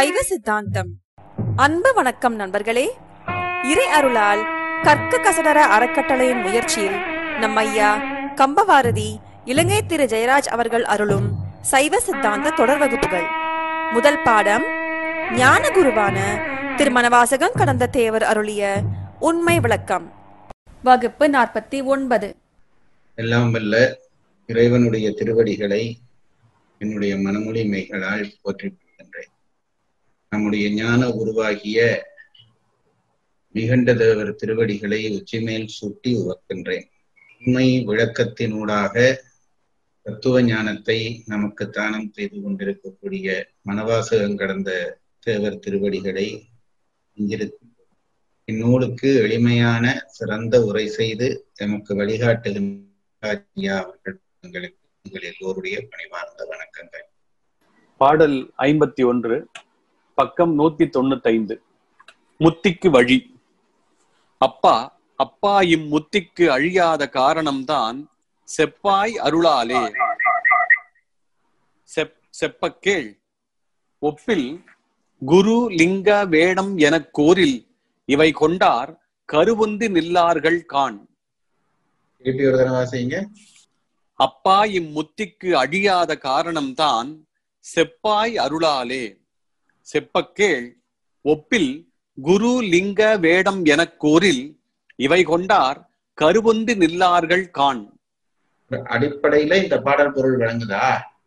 சைவ சித்தாந்தம் அன்பு வணக்கம் நண்பர்களே இறை அருளால் கற்க கசடர அறக்கட்டளையின் முயற்சியில் நம் ஐயா கம்பவாரதி இலங்கை திரு ஜெயராஜ் அவர்கள் அருளும் சைவ சித்தாந்த தொடர் வகுப்புகள் முதல் பாடம் ஞான குருவான திருமணவாசகம் கடந்த தேவர் அருளிய உண்மை விளக்கம் வகுப்பு நாற்பத்தி ஒன்பது எல்லாம் வல்ல இறைவனுடைய திருவடிகளை என்னுடைய மனமொழிமைகளால் போற்றிருக்கின்றேன் நம்முடைய ஞான உருவாகிய மிகண்ட தேவர் திருவடிகளை உச்சிமேல் சுட்டி உவக்கின்றேன் உண்மை விளக்கத்தினூடாக தத்துவ ஞானத்தை நமக்கு தானம் செய்து கொண்டிருக்கக்கூடிய மனவாசகம் கடந்த தேவர் திருவடிகளை இங்கிருக்கும் இந்நூலுக்கு எளிமையான சிறந்த உரை செய்து எமக்கு வழிகாட்டுகின்ற ஐயா அவர்கள் உங்களுக்கு உங்கள் எல்லோருடைய பணிவார்ந்த வணக்கங்கள் பாடல் ஐம்பத்தி ஒன்று பக்கம் நூத்தி தொண்ணூத்தைந்து முத்திக்கு வழி அப்பா அப்பா இம்முத்திக்கு அழியாத காரணம்தான் செப்பாய் அருளாலே செப் செப்பக் கேள் ஒப்பில் குரு லிங்க வேடம் எனக் கோரில் இவை கொண்டார் கருவுந்தி நில்லார்கள் காண் திருப்பி ஒரு தடவை வாசிங்க அப்பா இம்முத்திக்கு அழியாத காரணம்தான் செப்பாய் அருளாலே செப்பக்கேள் ஒப்பில் குரு லிங்க வேடம் எனக் கோரில் இவை கொண்டார் கருவுந்தி நில்லார்கள் காண் அடிப்படையில இந்த பாடல் பொருள் விளங்குதா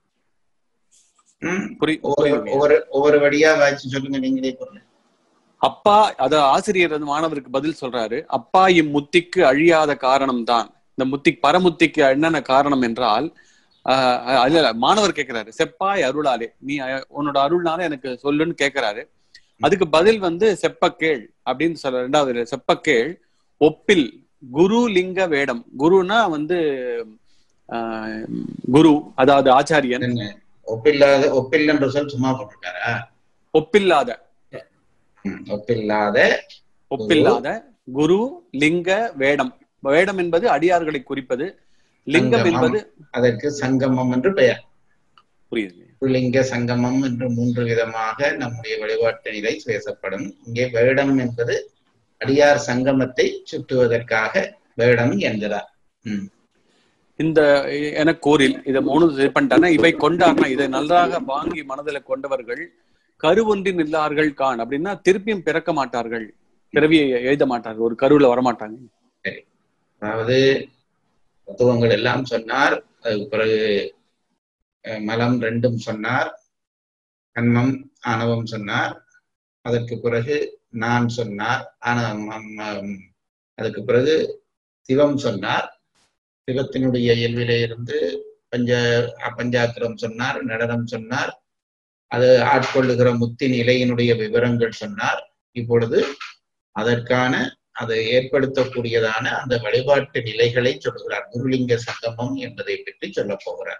ம், புரி ஒவ்வொரு புரியுதுங்க. ஒவ்வொரு ஒவ்வொரு வடியா வாய்ச்சி சொல்லுங்க நீங்களே பொருள் அப்பா அத ஆசிரியர் வந்து மாணவருக்கு பதில் சொல்றாரு அப்பா இம்முத்திக்கு அழியாத காரணம்தான் இந்த முத்தி பரமுத்திக்கு என்னென்ன காரணம் என்றால் ஆஹ் இல்ல இல்ல, மாணவர் கேட்கிறாரு செப்பாய் அருளாலே நீ அஹ், உன்னோட அருள்னால எனக்கு சொல்லுன்னு கேட்கிறாரு அதுக்கு பதில் வந்து செப்பக்கேள் அப்படின்னு சொல்ற ரெண்டாவது செப்பக்கேள் ஒப்பில் குரு லிங்க வேடம் குருனா வந்து ஆஹ், குரு அதாவது ஆச்சாரியன் என்ன, ஒப்பில்லாத ஒப்பில் என்ற சொல் சும்மா போட்டிருக்காரா ஒப்பில்லாத ம், ஒப்பில்லாத ஒப்பில்லாத குரு லிங்க வேடம் வேடம் என்பது அடியார்களை குறிப்பது லிங்கம் சங்கமம். என்பது அதற்கு சங்கமம் என்று பெயர் புரியுது புல்லிங்க சங்கமம் என்று மூன்று விதமாக நம்முடைய வழிபாட்டு நிலை பேசப்படும் இங்கே வேடம் என்பது அடியார் சங்கமத்தை சுட்டுவதற்காக வேடம் என்கிறார் ம். இந்த என கோரில் இதை மூணு இது பண்ணிட்டானா இவை கொண்டார்னா இதை நன்றாக வாங்கி மனதில கொண்டவர்கள் கருவொன்றி நில்லார்கள் கான் அப்படின்னா திருப்பியும் பிறக்க மாட்டார்கள் பிறவியை எழுத மாட்டார்கள் ஒரு கருவுல வரமாட்டாங்க அதாவது தத்துவங்கள் எல்லாம் சொன்னார் அதுக்கு பிறகு அஹ், மலம் ரெண்டும் சொன்னார் கண்மம் ஆணவம் சொன்னார் அதற்கு பிறகு நான் சொன்னார் ஆணவம் அம், அதுக்கு பிறகு சிவம் சொன்னார் சிவத்தினுடைய இயல்பிலே இருந்து பஞ்ச பஞ்சாக்கிரம் சொன்னார் நடனம் சொன்னார் அது ஆட்கொள்ளுகிற முத்தி நிலையினுடைய விவரங்கள் சொன்னார் இப்பொழுது அதற்கான அதை ஏற்படுத்தக்கூடியதான அந்த வழிபாட்டு நிலைகளை சொல்லுகிறார் குருலிங்க சங்கமம் என்பதை பற்றி சொல்ல போகிறார்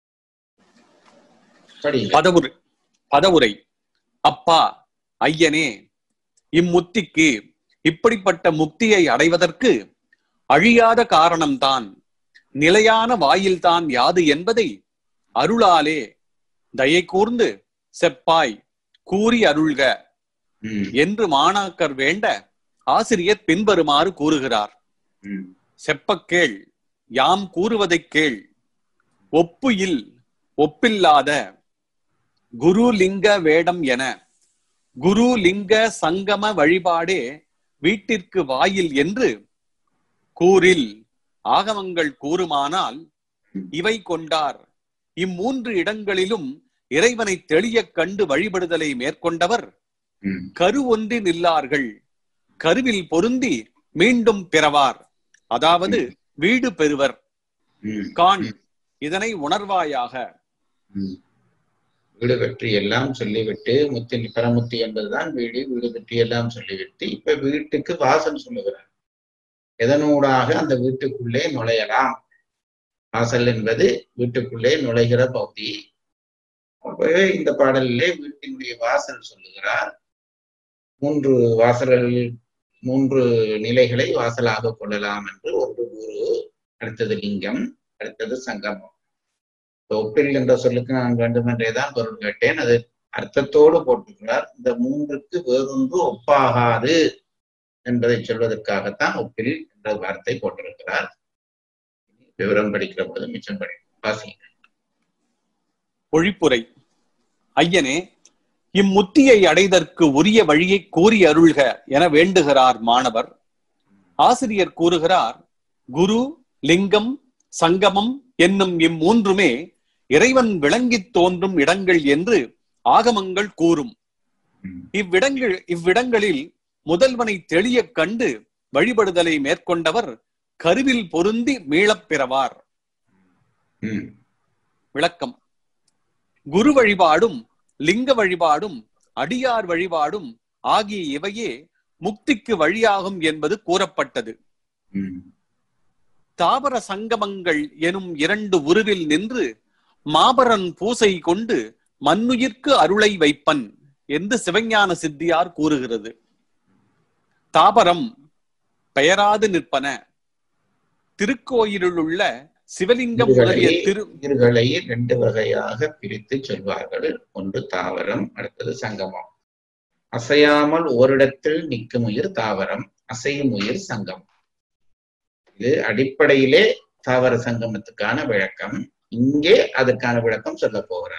படிங்க பதவுரை பதவுரை அப்பா ஐயனே இம்முத்திக்கு இப்படிப்பட்ட முக்தியை அடைவதற்கு அழியாத காரணம்தான் நிலையான வாயில்தான் யாது என்பதை அருளாலே தயை கூர்ந்து செப்பாய் கூறி அருள்க ம், என்று மாணாக்கர் வேண்ட ஆசிரியர் பின்வருமாறு கூறுகிறார் ம், செப்பக் கேள் யாம் கூறுவதைக் கேள் ஒப்பு இல் ஒப்பில்லாத குரு லிங்க வேடம் என குரு லிங்க சங்கம வழிபாடே வீட்டிற்கு வாயில் என்று கூறில் ஆகமங்கள் கூறுமானால் இவை கொண்டார் இம்மூன்று இடங்களிலும் இறைவனை தெளியக் கண்டு வழிபடுதலை மேற்கொண்டவர் ம். கரு ஒன்றி நில்லார்கள் கருவில் பொருந்தி மீண்டும் பிறவார் அதாவது வீடு பெறுவர் ம், காண் இதனை உணர்வாயாக ம். வீடு பற்றி எல்லாம் சொல்லிவிட்டு முத்தி பரமுத்தி என்பதுதான் வீடு வீடு பற்றி எல்லாம் சொல்லிவிட்டு இப்ப வீட்டுக்கு வாசல் சொல்லுகிறார் எதனூடாக அந்த வீட்டுக்குள்ளே நுழையலாம் வாசல் என்பது வீட்டுக்குள்ளே நுழைகிற பகுதி அப்பவே இந்த பாடலிலே வீட்டினுடைய வாசல் சொல்லுகிறார் மூன்று வாசல்கள் மூன்று நிலைகளை வாசலாக கொள்ளலாம் என்று ஒன்று குரு அடுத்தது லிங்கம் அடுத்தது சங்கமம் ஒப்பில் என்ற சொல்லுக்கு நான் வேண்டுமென்றே தான் பொருள் கேட்டேன் அது அர்த்தத்தோடு போட்டிருக்கிறார் இந்த மூன்றுக்கு வேறொன்று ஒப்பாகாது என்பதை சொல்வதற்காகத்தான் ஒப்பில் என்ற வார்த்தை போட்டிருக்கிறார் விவரம் படிக்கிற போது மிச்சம் படி வாசிங்க பொழிப்புரை ஐயனே இம்முத்தியை அடைதற்கு உரிய வழியை கூறி அருள்க என வேண்டுகிறார் மாணவர் ஆசிரியர் கூறுகிறார் குரு லிங்கம் சங்கமம் என்னும் இம்மூன்றுமே இறைவன் விளங்கித் தோன்றும் இடங்கள் என்று ஆகமங்கள் கூறும் ம். இவ்விடங்கள் இவ்விடங்களில் முதல்வனை தெளியக் கண்டு வழிபடுதலை மேற்கொண்டவர் கருவில் பொருந்தி மீளப் பெறவார் ம். விளக்கம் குரு வழிபாடும் லிங்க வழிபாடும் அடியார் வழிபாடும் ஆகிய இவையே முக்திக்கு வழியாகும் என்பது கூறப்பட்டது ம். தாவர சங்கமங்கள் எனும் இரண்டு உருவில் நின்று மாபரன் பூசை கொண்டு மண்ணுயிர்க்கு அருளை வைப்பன் என்று சிவஞான சித்தியார் கூறுகிறது தாபரம் பெயராது நிற்பன திருக்கோயிலுள் உள்ள சிவலிங்கம் முதலிய திரு உயிர்களை ரெண்டு வகையாக பிரித்து சொல்வார்கள் ஒன்று தாவரம் அடுத்தது சங்கமம் அசையாமல் ஓரிடத்தில் நிற்கும் உயிர் தாவரம் அசையும் உயிர் சங்கம் இது அடிப்படையிலே தாவர சங்கமத்துக்கான விளக்கம் இங்கே அதுக்கான விளக்கம் சொல்ல போகிறார்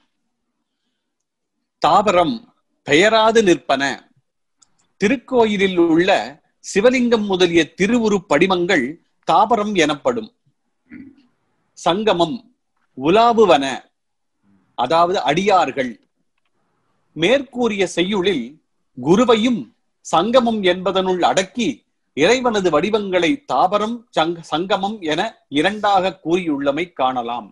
தாவரம் பெயராது நிற்பன திருக்கோயிலில் உள்ள சிவலிங்கம் முதலிய திருவுரு படிமங்கள் தாபரம் எனப்படும் சங்கமம் உலாவுவன அதாவது அடியார்கள் மேற்கூறிய செய்யுளில் குருவையும் சங்கமம் என்பதனுள் அடக்கி இறைவனது வடிவங்களை தாபரம் சங்க- சங்கமம் என இரண்டாக கூறியுள்ளமை காணலாம்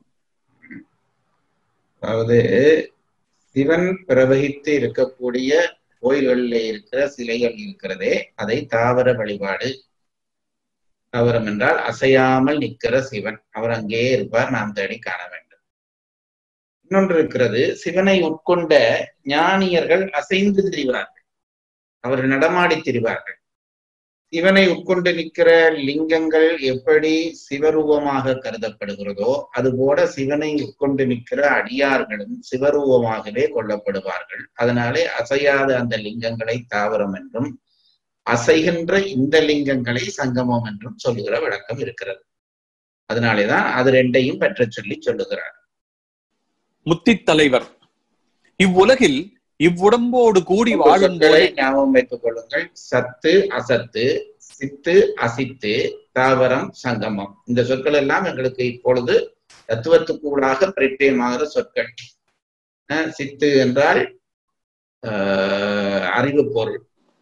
அதாவது சிவன் பிரவகித்து இருக்கக்கூடிய கோயில்களில் இருக்கிற சிலைகள் இருக்கிறதே அதை தாவர வழிபாடு தாவரம் என்றால் அசையாமல் நிற்கிற சிவன் அவர் அங்கேயே இருப்பார் நாம் தேடி காண வேண்டும் இன்னொன்று இருக்கிறது சிவனை உட்கொண்ட ஞானியர்கள் அசைந்து திரிவார்கள் அவர் நடமாடி திரிவார்கள் சிவனை உட்கொண்டு நிற்கிற லிங்கங்கள் எப்படி சிவரூபமாக கருதப்படுகிறதோ அதுபோல சிவனை உட்கொண்டு நிற்கிற அடியார்களும் சிவரூபமாகவே கொள்ளப்படுவார்கள் அதனாலே அசையாத அந்த லிங்கங்களை தாவரம் என்றும் அசைகின்ற இந்த லிங்கங்களை சங்கமம் என்றும் சொல்லுகிற விளக்கம் இருக்கிறது அதனாலேதான் அது ரெண்டையும் பெற்றச் சொல்லி சொல்லுகிறார் முத்தித் தலைவர் இவ்வுலகில் இவ்வுடம்போடு கூடி இந்த வாழும் சொற்களை போதே ஞாபகம் வைத்துக் கொள்ளுங்கள் சத்து அசத்து சித்து அசித்து தாவரம் சங்கமம் இந்த சொற்கள் எல்லாம் எங்களுக்கு இப்பொழுது தத்துவத்துக்குள்ளாக பரிச்சயமாகிற சொற்கள் அஹ் சித்து என்றால் ஆஹ் அறிவு பொருள்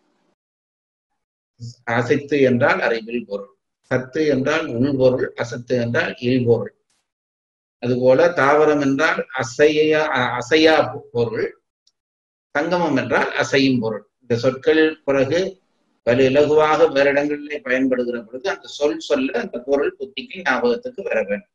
அசைத்து என்றால் அறிவில் பொருள் சத்து என்றால் உள்பொருள் அசத்து என்றால் இல்பொருள் அதுபோல தாவரம் என்றால் அசையா அசையா பொருள் சங்கமம் என்றால் அசையும் பொருள் இந்த சொற்கள் பிறகு பல இலகுவாக வேற இடங்களிலே பயன்படுகிற பொழுது அந்த சொல் சொல்ல அந்த பொருள் புத்திக்கு ஞாபகத்துக்கு வர வேண்டும்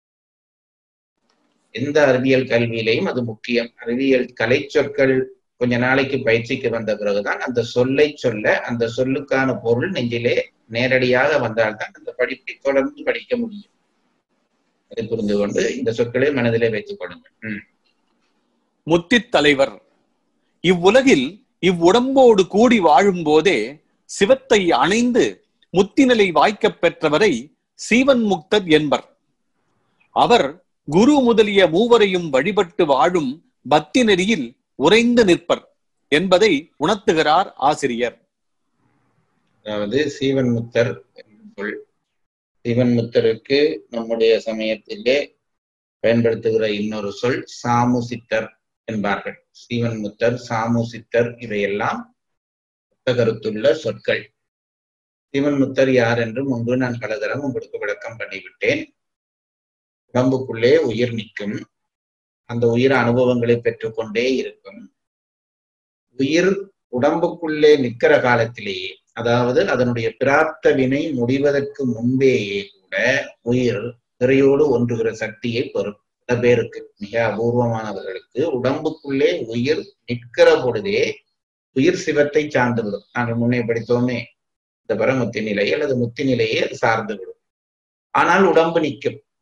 எந்த அறிவியல் கல்வியிலையும் அது முக்கியம் அறிவியல் கலை சொற்கள் கொஞ்ச நாளைக்கு பயிற்சிக்கு வந்த பிறகுதான் அந்த சொல்லை சொல்ல அந்த சொல்லுக்கான பொருள் நெஞ்சிலே நேரடியாக வந்தால்தான் அந்த படிப்பை தொடர்ந்து படிக்க முடியும் அதை புரிந்து கொண்டு இந்த சொற்களை மனதிலே வைத்துக் கொள்ளுங்கள் ம். முத்தித் தலைவர் இவ்வுலகில் இவ்வுடம்போடு கூடி வாழும் போதே சிவத்தை அணைந்து முத்திநிலை வாய்க்கப் பெற்றவரை சீவன் முக்தர் என்பர் அவர் குரு முதலிய மூவரையும் வழிபட்டு வாழும் பக்தி நெறியில் உறைந்து நிற்பர் என்பதை உணர்த்துகிறார் ஆசிரியர் அதாவது சீவன் முத்தர் என்று சொல் சீவன் முத்தருக்கு நம்முடைய சமயத்திலே பயன்படுத்துகிற இன்னொரு சொல் சாமுசித்தர் என்பார்கள் சீவன் முத்தர் சாமுசித்தர் இவையெல்லாம் ஒத்த கருத்துள்ள சொற்கள் சீவன் முத்தர் யார் என்று முன்பு நான் பலதரம் உங்களுக்கு விளக்கம் பண்ணிவிட்டேன் உடம்புக்குள்ளே உயிர் நிற்கும் அந்த உயிர் அனுபவங்களை பெற்றுக்கொண்டே இருக்கும் உயிர் உடம்புக்குள்ளே நிற்கிற காலத்திலேயே அதாவது அதனுடைய பிராப்த வினை முடிவதற்கு முன்பேயே கூட உயிர் திரையோடு ஒன்றுகிற சக்தியை பெறும் சில பேருக்கு மிக அபூர்வமானவர்களுக்கு உடம்புக்குள்ளே உயிர் நிற்கிற பொழுதே உயிர் சிவத்தை சார்ந்து விடும் நாங்கள் முன்னே படித்தோமே இந்த பரமுத்தி நிலை அல்லது முத்தி நிலையை அது சார்ந்து விடும் ஆனால் உடம்பு நிற்கும்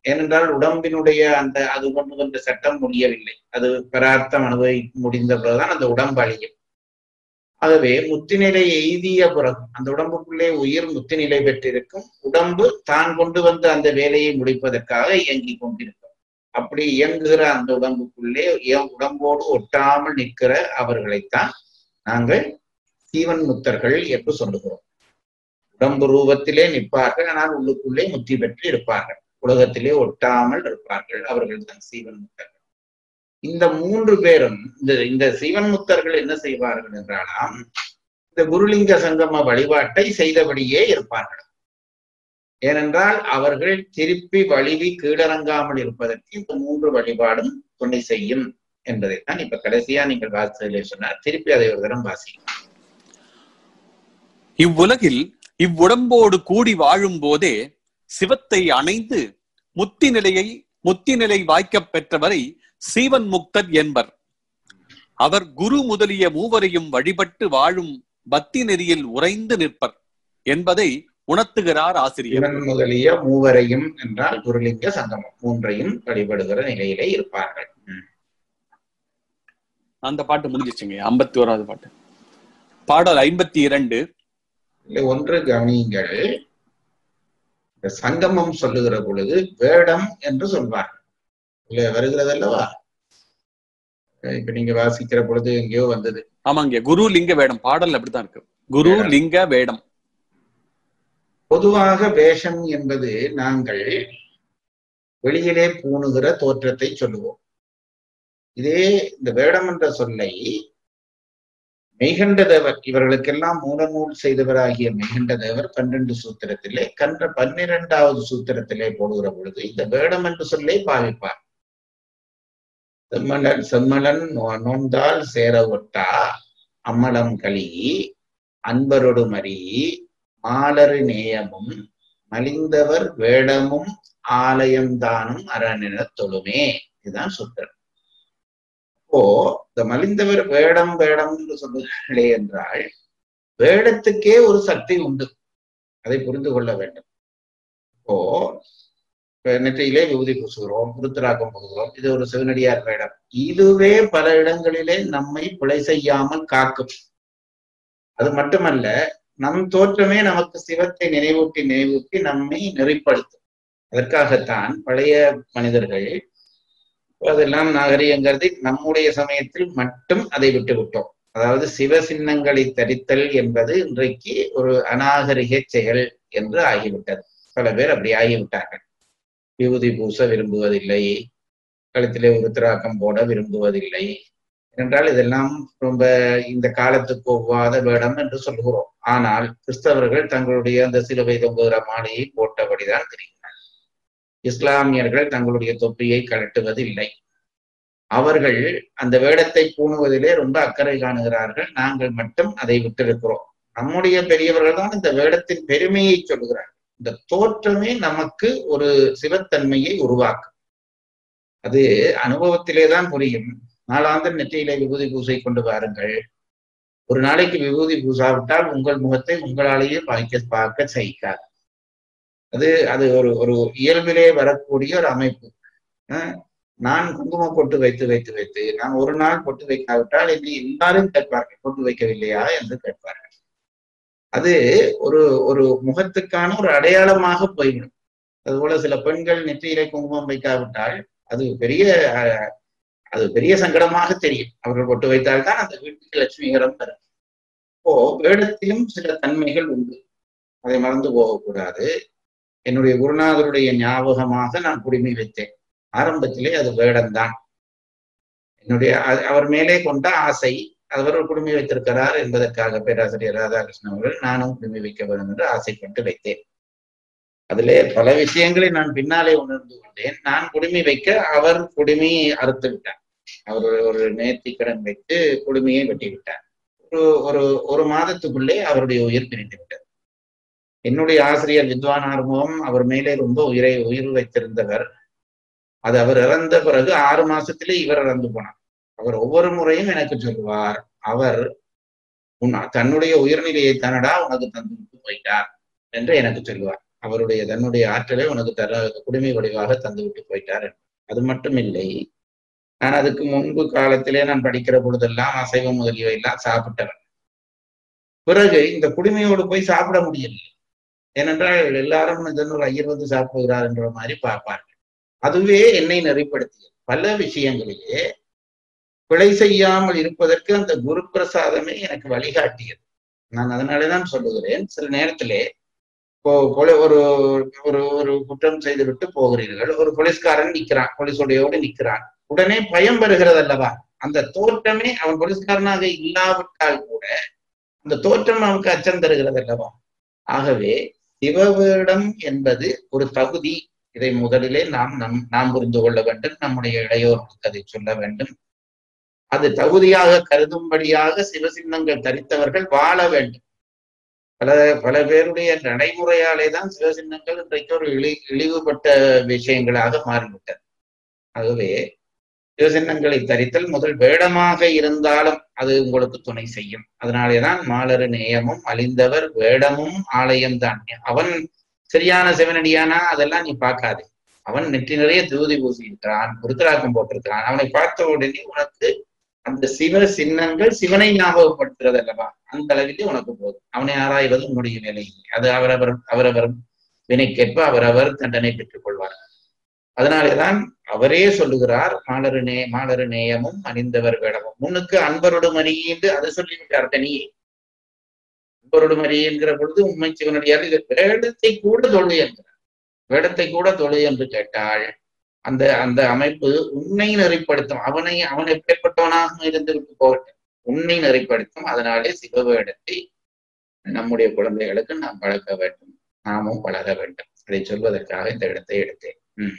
ஏனென்றால் உடம்பினுடைய அந்த அது கொண்டு வந்த சட்டம் முடியவில்லை அது பரார்த்தம் அனுபவி முடிந்த பிறகுதான் அந்த உடம்பு அழியும் ஆகவே முத்திநிலை எய்திய பிறகு அந்த உடம்புக்குள்ளே உயிர் முத்திநிலை பெற்றிருக்கும் உடம்பு தான் கொண்டு வந்த அந்த வேலையை முடிப்பதற்காக இயங்கிக் கொண்டிருக்கும் அப்படி இயங்குகிற அந்த உடம்புக்குள்ளே இய- உடம்போடு ஒட்டாமல் நிற்கிற அவர்களைத்தான் நாங்கள் சீவன் முத்தர்கள் என்று சொல்லுகிறோம் உடம்பு ரூபத்திலே நிற்பார்கள் ஆனால் உள்ளுக்குள்ளே முத்தி பெற்று இருப்பார்கள் உலகத்திலே ஒட்டாமல் இருப்பார்கள் அவர்கள் தான் சீவன் முத்தர்கள் இந்த மூன்று பேரும் இந்த இந்த சீவன் முத்தர்கள் என்ன செய்வார்கள் என்றாலாம் இந்த குருலிங்க சங்கம வழிபாட்டை செய்தபடியே இருப்பார்கள் ஏனென்றால் அவர்கள் திருப்பி வழிவி கீழறங்காமல் இருப்பதற்கு இந்த மூன்று வழிபாடும் துணை செய்யும் என்பதைத்தான் இப்ப கடைசியா நீங்கள் வாசிலே சொன்னார் திருப்பி அதை ஒரு தரம் வாசி இவ்வுலகில் இவ்வுடம்போடு கூடி வாழும் போதே சிவத்தை அணைந்து முத்தி நிலையை முத்தி நிலை வாய்க்கப் பெற்றவரை சீவன் முக்தர் என்பர் அவர் குரு முதலிய மூவரையும் வழிபட்டு வாழும் பக்தி நெறியில் உறைந்து நிற்பர் என்பதை உணர்த்துகிறார் ஆசிரியர் இவன் முதலிய மூவரையும் என்றால் குருலிங்க சங்கமம் மூன்றையும் வழிபடுகிற நிலையிலே இருப்பார்கள் ம். அந்த பாட்டு முடிஞ்சிச்சுங்க ஐம்பத்தி ஓராவது பாட்டு பாடல் ஐம்பத்தி இரண்டு இல்லை ஒன்று கவனியுங்கள் இந்த சங்கமம் சொல்லுகிற பொழுது வேடம் என்று சொல்வார்கள் இல்ல வருகிறது அல்லவா இப்ப நீங்க வாசிக்கிற பொழுது எங்கேயோ வந்தது ஆமாங்க குரு லிங்க வேடம் பாடல் அப்படித்தான் இருக்கு குரு வேடம். லிங்க வேடம் பொதுவாக வேஷம் என்பது நாங்கள் வெளியிலே பூணுகிற தோற்றத்தை சொல்லுவோம் இதே இந்த வேடம் என்ற சொல்லை மெய்கண்ட தேவர் இவர்களுக்கெல்லாம் மூலநூல் செய்தவராகிய மெய்கண்ட தேவர் பன்னிரண்டு சூத்திரத்திலே கன்ற பன்னிரெண்டாவது சூத்திரத்திலே போடுகிற பொழுது இந்த வேடம் என்று சொல்லை பாவிப்பார் செம்மலன் செம்மலன் நோ- நோந்தால் சேர ஒட்டா அம்மலம் களி அன்பரொடு மறி மாலரு நேயமும் மலிந்தவர் வேடமும் ஆலயம்தானும் அரணென தொழுமே இதுதான் சூத்திரம் இப்போ இந்த மலிந்தவர் வேடம் வேடம் என்று சொல்லுகிறே என்றால் வேடத்துக்கே ஒரு சக்தி உண்டு அதை புரிந்து கொள்ள வேண்டும் இப்போ இப்ப நெற்றியிலே விபூதி பூசுகிறோம் உருத்திராக்கம் பூசுகிறோம் இது ஒரு சிவனடியார் வேடம் இதுவே பல இடங்களிலே நம்மை பிழை செய்யாமல் காக்கும் அது மட்டுமல்ல நம் தோற்றமே நமக்கு சிவத்தை நினைவூட்டி நினைவூட்டி நம்மை நெறிப்படுத்தும் அதற்காகத்தான் பழைய மனிதர்கள் அதெல்லாம் நாகரிகம் கருதி நம்முடைய சமயத்தில் மட்டும் அதை விட்டு விட்டோம் அதாவது சிவ சின்னங்களை தரித்தல் என்பது இன்றைக்கு ஒரு அநாகரிக செயல் என்று ஆகிவிட்டது பல பேர் அப்படி ஆகிவிட்டார்கள் விபூதி பூச விரும்புவதில்லை கழுத்திலே உருத்திராக்கம் போட விரும்புவதில்லை என்றால் இதெல்லாம் ரொம்ப இந்த காலத்துக்கு ஒவ்வாத வேடம் என்று சொல்கிறோம் ஆனால் கிறிஸ்தவர்கள் தங்களுடைய அந்த சிலுவை தொங்குகிற மாலையை போட்டபடிதான் தெரிகிறார் இஸ்லாமியர்கள் தங்களுடைய தொப்பியை கழட்டுவதில்லை அவர்கள் அந்த வேடத்தை பூணுவதிலே ரொம்ப அக்கறை காணுகிறார்கள் நாங்கள் மட்டும் அதை விட்டிருக்கிறோம் நம்முடைய பெரியவர்கள் தான் இந்த வேடத்தின் பெருமையை சொல்லுகிறார்கள் இந்த தோற்றமே நமக்கு ஒரு சிவத்தன்மையை உருவாக்கும் அது அனுபவத்திலே தான் புரியும் நாளாந்த நெற்றியிலே விபூதி பூசை கொண்டு வாருங்கள் ஒரு நாளைக்கு விபூதி பூசாவிட்டால் உங்கள் முகத்தை உங்களாலேயே பார்க்க பார்க்க சகிக்காது அது அது ஒரு ஒரு இயல்பிலே வரக்கூடிய ஒரு அமைப்பு அஹ் நான் குங்குமம் பொட்டு வைத்து வைத்து வைத்து நான் ஒரு நாள் பொட்டு வைக்காவிட்டால் என்னை எல்லாரும் கேட்பார்கள் பொட்டு வைக்கவில்லையா என்று கேட்பார்கள் அது ஒரு ஒரு முகத்துக்கான ஒரு அடையாளமாக போய்விடும் அதுபோல சில பெண்கள் நெற்றியிலே குங்குமம் வைக்காவிட்டால் அது பெரிய அஹ், அது பெரிய சங்கடமாக தெரியும் அவர்கள் பொட்டு வைத்தால்தான் அந்த வீட்டுக்கு லட்சுமிகரம் வரும் இப்போ வேடத்திலும் சில தன்மைகள் உண்டு அதை மறந்து போகக்கூடாது என்னுடைய குருநாதருடைய ஞாபகமாக நான் குடிமை வைத்தேன் ஆரம்பத்திலே அது வேடம்தான் என்னுடைய அ- அவர் மேலே கொண்ட ஆசை அவர் குடுமி வைத்திருக்கிறார் என்பதற்காக பேராசிரியர் ராதாகிருஷ்ணன் அவர்கள் நானும் குடுமி வைக்க வேண்டும் என்று ஆசைப்பட்டு வைத்தேன் அதிலே பல விஷயங்களை நான் பின்னாலே உணர்ந்து கொண்டேன் நான் குடுமி வைக்க அவர் குடுமியை அறுத்து விட்டார் அவர் ஒரு- ஒரு நேர்த்திக்கடன் வைத்து குடுமியை வெட்டி விட்டார் ஒரு ஒரு ஒரு மாதத்துக்குள்ளே அவருடைய உயிர் பிரிந்து விட்டது என்னுடைய ஆசிரியர் வித்வான் ஆர்வம் அவர் மேலே ரொம்ப உயிரை உயிர் வைத்திருந்தவர் அது அவர் இறந்த பிறகு ஆறு மாசத்திலே இவர் இறந்து போனார் அவர் ஒவ்வொரு முறையும் எனக்கு சொல்லுவார் அவர் உன் தன்னுடைய உயிர்நிலையை தன்னடா உனக்கு தந்து விட்டு போயிட்டார் என்று எனக்கு சொல்லுவார் அவருடைய தன்னுடைய ஆற்றலை உனக்கு தர குடிமை வடிவாக தந்து விட்டு போயிட்டார் அது மட்டும் இல்லை நான் அதுக்கு முன்பு காலத்திலே நான் படிக்கிற பொழுதெல்லாம் அசைவம் முதலியவை எல்லாம் சாப்பிட்டவன் பிறகு இந்த குடிமையோடு போய் சாப்பிட முடியல ஏனென்றால் எல்லாரும் இதன் ஒரு ஐயர் வந்து சாப்பிடுகிறார் என்ற மாதிரி பார்ப்பார்கள் அதுவே என்னை நெறிப்படுத்தியது பல விஷயங்களிலே பிழை செய்யாமல் இருப்பதற்கு அந்த குரு பிரசாதமே எனக்கு வழிகாட்டியது நான் அதனாலதான் சொல்லுகிறேன் சில நேரத்திலே இப்போ கொலை ஒரு ஒரு ஒரு குற்றம் செய்துவிட்டு போகிறீர்கள் ஒரு போலீஸ்காரன் நிக்கிறான் போலீஸோடையோடு நிக்கிறான் உடனே பயம் வருகிறது அல்லவா அந்த தோற்றமே அவன் போலீஸ்காரனாக இல்லாவிட்டால் கூட அந்த தோற்றம் அவனுக்கு அச்சம் தருகிறது அல்லவா ஆகவே சிவவேடம் என்பது ஒரு தகுதி இதை முதலிலே நாம் நம் நாம் புரிந்து கொள்ள வேண்டும் நம்முடைய இளையோர்களுக்கு அதை சொல்ல வேண்டும் அது தகுதியாக கருதும்படியாக சிவசின்னங்கள் தரித்தவர்கள் வாழ வேண்டும் பல பல பேருடைய நடைமுறையாலே தான் சிவசின்னங்கள் இன்றைக்கு ஒரு இழி இழிவுபட்ட விஷயங்களாக மாறிவிட்டது ஆகவே சிவசின்னங்களை தரித்தல் முதல் வேடமாக இருந்தாலும் அது உங்களுக்கு துணை செய்யும் அதனாலேதான் மாலரு நேயமும் அழிந்தவர் வேடமும் ஆலயம் தான் அவன் சரியான சிவனடியானா அதெல்லாம் நீ பார்க்காதே அவன் நெற்றி நிறைய தூதி பூசி இருக்கிறான் ருத்ராக்கம் போட்டிருக்கிறான் அவனை பார்த்த உடனே உனக்கு அந்த சிவ சின்னங்கள் சிவனை ஞாபகப்படுத்துறது அல்லவா அந்த அளவிலே உனக்கு போதும் அவனை ஆராய்வது உன்னுடைய வேலை இல்லை அது அவரவர் அவரவர் வினைக்கேற்ப அவரவர் தண்டனை பெற்றுக் கொள்வார் அதனாலேதான் அவரே சொல்லுகிறார் மாலரு நே மாலரு நேயமும் அணிந்தவர் வேடமும் முன்னுக்கு அன்பரோடு மணியென்று அது சொல்லிவிட்டார் தனியே அன்பரோடு மணி என்கிற பொழுது உண்மை சிவனடியார் இது வேடத்தை கூட தொழு என்கிறார் வேடத்தை கூட தொழு என்று கேட்டால் அந்த அந்த அமைப்பு உன்னை நெறிப்படுத்தும் அவனை அவன் எப்பேற்பட்டவனாக இருந்து விட்டு போகட்டும் உன்னை நெறிப்படுத்தும் அதனாலே சிவவேடத்தை நம்முடைய குழந்தைகளுக்கு நாம் பழக்க வேண்டும் நாமும் வளர வேண்டும் அதை சொல்வதற்காக இந்த இடத்தை எடுத்தேன் உம்